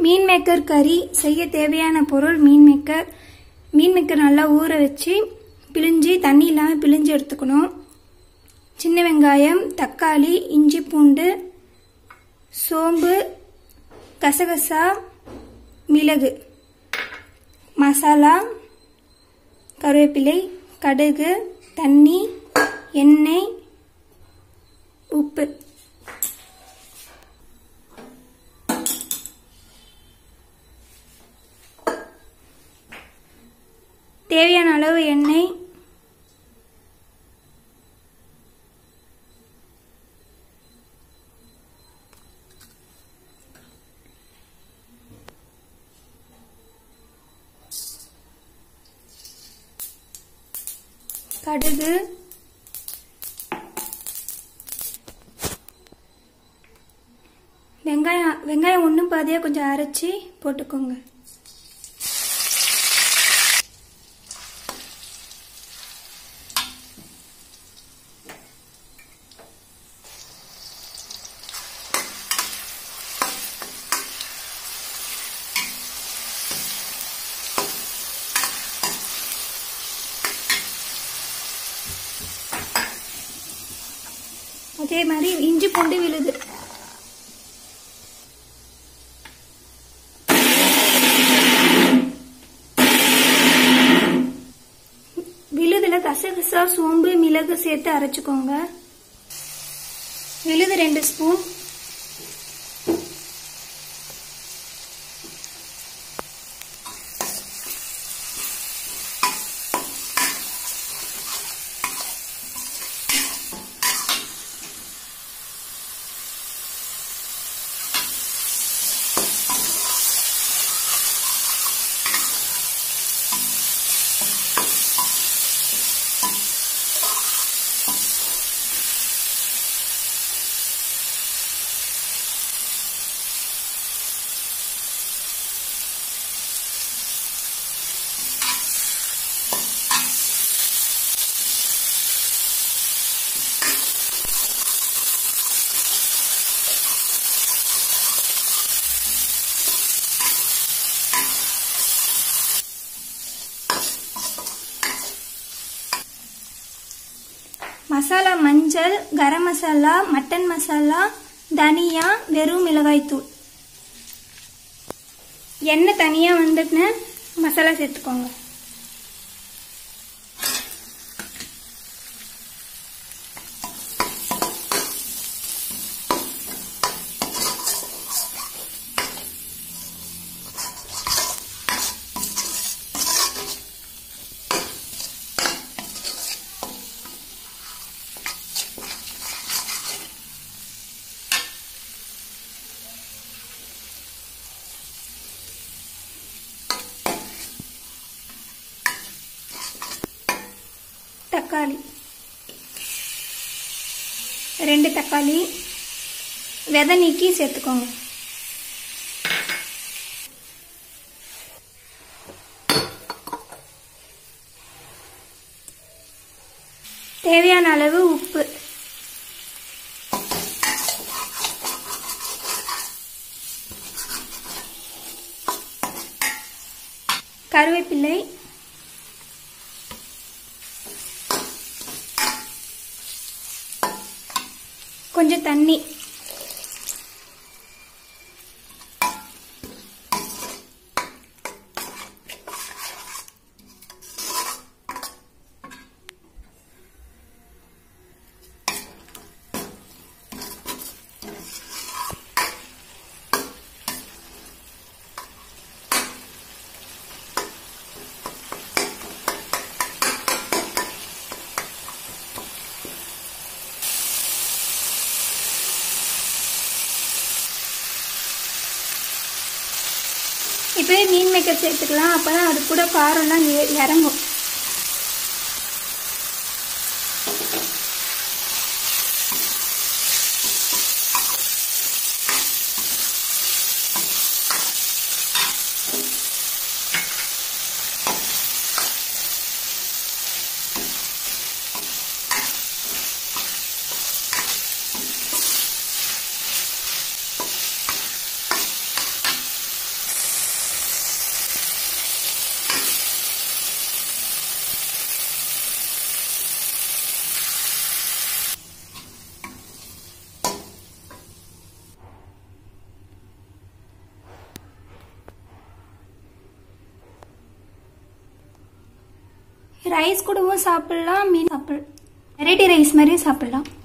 மீன் maker கறி செய்ய தேவையான பொருள் மீன் மேக்கர் மீன் மேக்கர் நல்லா ஊற வச்சு பிழிஞ்சு தண்ணி இல்லாமல் பிழிஞ்சு எடுத்துக்கணும் சின்ன வெங்காயம் தக்காளி இஞ்சி பூண்டு சோம்பு கசகசா மிளகு மசாலா கருவேப்பிலை கடுகு தண்ணி எண்ணெய் உப்பு தேவையான அளவு எண்ணெய் கடுகு வெங்காயம் வெங்காயம் ஒன்றும் பாதியாக கொஞ்சம் அரைச்சி போட்டுக்கோங்க அதே மாதிரி இஞ்சி பூண்டு விழுது விழுதுல கசகசா சோம்பு மிளகு சேர்த்து அரைச்சுக்கோங்க விழுது ரெண்டு ஸ்பூன் மசாலா மஞ்சள் கரம் மசாலா மட்டன் மசாலா தனியா வெறும் மிளகாய்த்தூள் எண்ணெய் தனியாக வந்துட்டு மசாலா சேர்த்துக்கோங்க தக்காளி ரெண்டு தக்காளி விதை நீக்கி சேர்த்துக்கோங்க தேவையான அளவு உப்பு கருவேப்பிலை கொஞ்சம் தண்ணி இப்போயே மீன் மேக்கப் சேர்த்துக்கலாம் அப்போ தான் அது கூட காரம்லாம் ஏ- இறங்கும் ரைஸ் கூடவும் சாப்பிடலாம் மீன் சாப்பிடலாம் வெரைட்டி ரைஸ் மாதிரியும் சாப்பிடலாம்